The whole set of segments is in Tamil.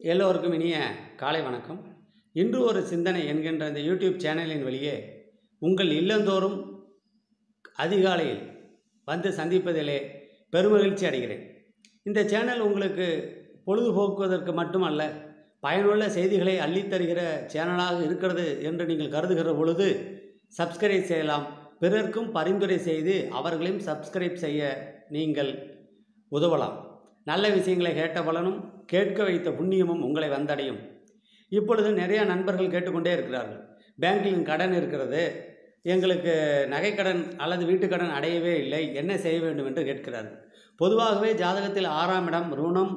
எல்லோருக்கும் இனிய காலை வணக்கம் இன்று ஒரு சிந்தனை என்கின்ற இந்த யூடியூப் சேனலின் வழியே உங்கள் இல்லந்தோறும் அதிகாலையில் வந்து சந்திப்பதிலே பெருமகிழ்ச்சி அடைகிறேன் இந்த சேனல் உங்களுக்கு பொழுதுபோக்குவதற்கு மட்டுமல்ல பயனுள்ள செய்திகளை அள்ளித்தருகிற சேனலாக இருக்கிறது என்று நீங்கள் கருதுகிற பொழுது சப்ஸ்கிரைப் செய்யலாம் பிறர்க்கும் பரிந்துரை செய்து அவர்களையும் சப்ஸ்கிரைப் செய்ய நீங்கள் உதவலாம் நல்ல விஷயங்களை கேட்ட பலனும் கேட்க வைத்த புண்ணியமும் உங்களை வந்தடையும் இப்பொழுது நிறைய நண்பர்கள் கேட்டுக்கொண்டே இருக்கிறார்கள் பேங்கில் கடன் இருக்கிறது எங்களுக்கு நகைக்கடன் அல்லது வீட்டுக்கடன் அடையவே இல்லை என்ன செய்ய வேண்டும் என்று கேட்கிறார்கள் பொதுவாகவே ஜாதகத்தில் ஆறாம் இடம் ருணம்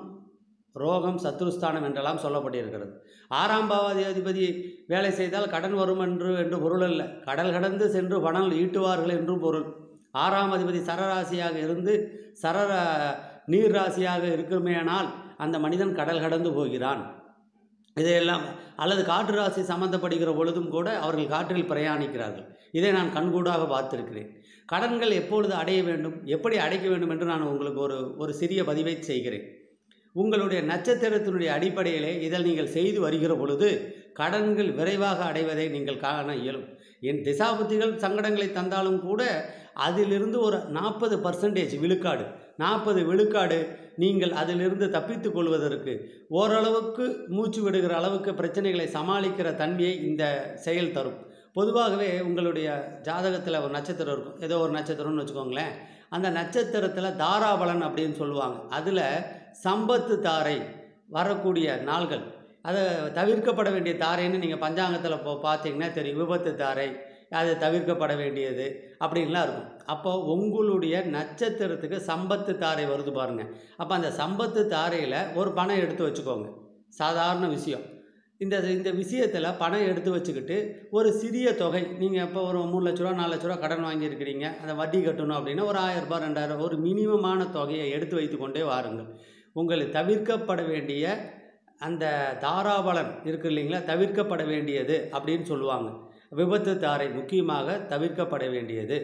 ரோகம் சத்ருஸ்தானம் என்றெல்லாம் சொல்லப்பட்டிருக்கிறது ஆறாம் பாவாதி அதிபதி வேலை செய்தால் கடன் வரும் என்று என்று பொருள் அல்ல கடல் கடந்து சென்று பணம் ஈட்டுவார்கள் என்றும் பொருள் ஆறாம் அதிபதி சரராசியாக இருந்து சரர நீர் ராசியாக இருக்குமேனால் அந்த மனிதன் கடல் கடந்து போகிறான் இதையெல்லாம் அல்லது காற்று ராசி சம்பந்தப்படுகிற பொழுதும் கூட அவர்கள் காற்றில் பிரயாணிக்கிறார்கள் இதை நான் கண்கூடாக பார்த்திருக்கிறேன் கடன்கள் எப்பொழுது அடைய வேண்டும் எப்படி அடைக்க வேண்டும் என்று நான் உங்களுக்கு ஒரு ஒரு சிறிய பதிவை செய்கிறேன் உங்களுடைய நட்சத்திரத்தினுடைய அடிப்படையிலே இதில் நீங்கள் செய்து வருகிற பொழுது கடன்கள் விரைவாக அடைவதை நீங்கள் காண இயலும் என் திசாபுத்திகள் சங்கடங்களை தந்தாலும் கூட அதிலிருந்து ஒரு நாற்பது பர்சன்டேஜ் விழுக்காடு நாற்பது விழுக்காடு நீங்கள் அதிலிருந்து தப்பித்துக் கொள்வதற்கு ஓரளவுக்கு மூச்சு விடுகிற அளவுக்கு பிரச்சனைகளை சமாளிக்கிற தன்மையை இந்த செயல் தரும் பொதுவாகவே உங்களுடைய ஜாதகத்தில் ஒரு நட்சத்திரம் இருக்கும் ஏதோ ஒரு நட்சத்திரம்னு வச்சுக்கோங்களேன் அந்த நட்சத்திரத்தில் தாராபலன் அப்படின்னு சொல்லுவாங்க அதில் சம்பத்து தாரை வரக்கூடிய நாள்கள் அதை தவிர்க்கப்பட வேண்டிய தாரைன்னு நீங்கள் பஞ்சாங்கத்தில் போ பார்த்தீங்கன்னா தெரியும் விபத்து தாரை அது தவிர்க்கப்பட வேண்டியது அப்படின்லாம் இருக்கும் அப்போ உங்களுடைய நட்சத்திரத்துக்கு சம்பத்து தாரை வருது பாருங்கள் அப்போ அந்த சம்பத்து தாரையில் ஒரு பணம் எடுத்து வச்சுக்கோங்க சாதாரண விஷயம் இந்த இந்த விஷயத்தில் பணம் எடுத்து வச்சுக்கிட்டு ஒரு சிறிய தொகை நீங்கள் இப்போ ஒரு மூணு லட்ச ரூபா நாலு லட்ச ரூபா கடன் வாங்கியிருக்கிறீங்க அதை வட்டி கட்டணும் அப்படின்னா ஒரு ஆயிரம் ரூபாய் ரெண்டாயிரம் ஒரு மினிமமான தொகையை எடுத்து வைத்து கொண்டே வாருங்கள் உங்களை தவிர்க்கப்பட வேண்டிய அந்த தாராபலன் இருக்கு இல்லைங்களா தவிர்க்கப்பட வேண்டியது அப்படின்னு சொல்லுவாங்க விபத்து தாரை முக்கியமாக தவிர்க்கப்பட வேண்டியது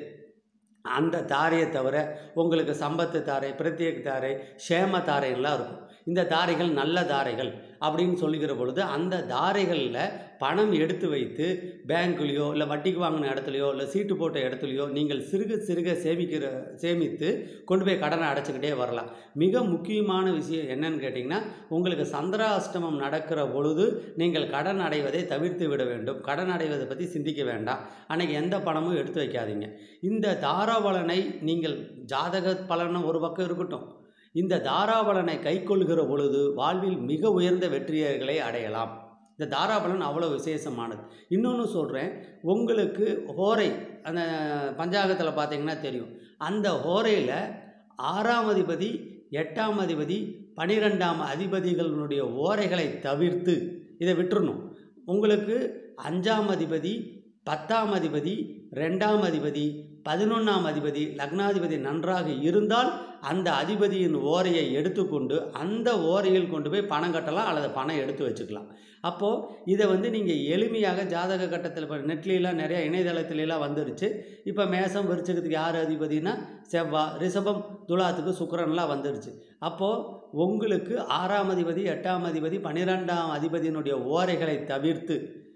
அந்த தாரையை தவிர உங்களுக்கு சம்பத்து தாரை பிரத்யேக தாரை ஷேம தாரைகள்லாம் இருக்கும் இந்த தாரைகள் நல்ல தாரைகள் அப்படின்னு சொல்லுகிற பொழுது அந்த தாரைகளில் பணம் எடுத்து வைத்து பேங்க்லேயோ இல்லை வட்டிக்கு வாங்கின இடத்துலையோ இல்லை சீட்டு போட்ட இடத்துலையோ நீங்கள் சிறுக சிறுக சேமிக்கிற சேமித்து கொண்டு போய் கடனை அடைச்சிக்கிட்டே வரலாம் மிக முக்கியமான விஷயம் என்னன்னு கேட்டிங்கன்னா உங்களுக்கு சந்திராஷ்டமம் நடக்கிற பொழுது நீங்கள் கடன் அடைவதை தவிர்த்து விட வேண்டும் கடன் அடைவதை பற்றி சிந்திக்க வேண்டாம் அன்றைக்கி எந்த பணமும் எடுத்து வைக்காதீங்க இந்த தாராபலனை நீங்கள் ஜாதக பலனும் ஒரு பக்கம் இருக்கட்டும் இந்த தாராபலனை கைக்கொள்கிற பொழுது வாழ்வில் மிக உயர்ந்த வெற்றியர்களை அடையலாம் இந்த தாராபலன் அவ்வளோ விசேஷமானது இன்னொன்று சொல்கிறேன் உங்களுக்கு ஹோரை அந்த பஞ்சாங்கத்தில் பார்த்தீங்கன்னா தெரியும் அந்த ஹோரையில் ஆறாம் அதிபதி எட்டாம் அதிபதி பனிரெண்டாம் அதிபதிகளுடைய ஓரைகளை தவிர்த்து இதை விட்டுறணும் உங்களுக்கு அஞ்சாம் அதிபதி பத்தாம் அதிபதி ரெண்டாம் அதிபதி பதினொன்றாம் அதிபதி லக்னாதிபதி நன்றாக இருந்தால் அந்த அதிபதியின் ஓரையை எடுத்துக்கொண்டு அந்த ஓரையில் கொண்டு போய் பணம் கட்டலாம் அல்லது பணம் எடுத்து வச்சுக்கலாம் அப்போது இதை வந்து நீங்கள் எளிமையாக ஜாதக கட்டத்தில் இப்போ நெட்லாம் நிறைய இணையதளத்துலலாம் வந்துருச்சு இப்போ மேசம் விருச்சகத்துக்கு யார் அதிபதினா செவ்வாய் ரிஷபம் துலாத்துக்கு சுக்கரன்லாம் வந்துருச்சு அப்போது உங்களுக்கு ஆறாம் அதிபதி எட்டாம் அதிபதி பன்னிரெண்டாம் அதிபதியினுடைய ஓரைகளை தவிர்த்து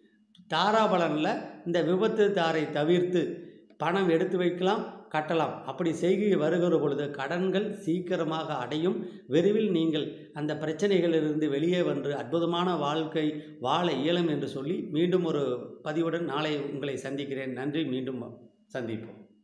தாராபலனில் இந்த விபத்து தாரை தவிர்த்து பணம் எடுத்து வைக்கலாம் கட்டலாம் அப்படி செய்கை வருகிற பொழுது கடன்கள் சீக்கிரமாக அடையும் விரைவில் நீங்கள் அந்த பிரச்சனைகளிலிருந்து வெளியே வந்து அற்புதமான வாழ்க்கை வாழ இயலும் என்று சொல்லி மீண்டும் ஒரு பதிவுடன் நாளை உங்களை சந்திக்கிறேன் நன்றி மீண்டும் சந்திப்போம்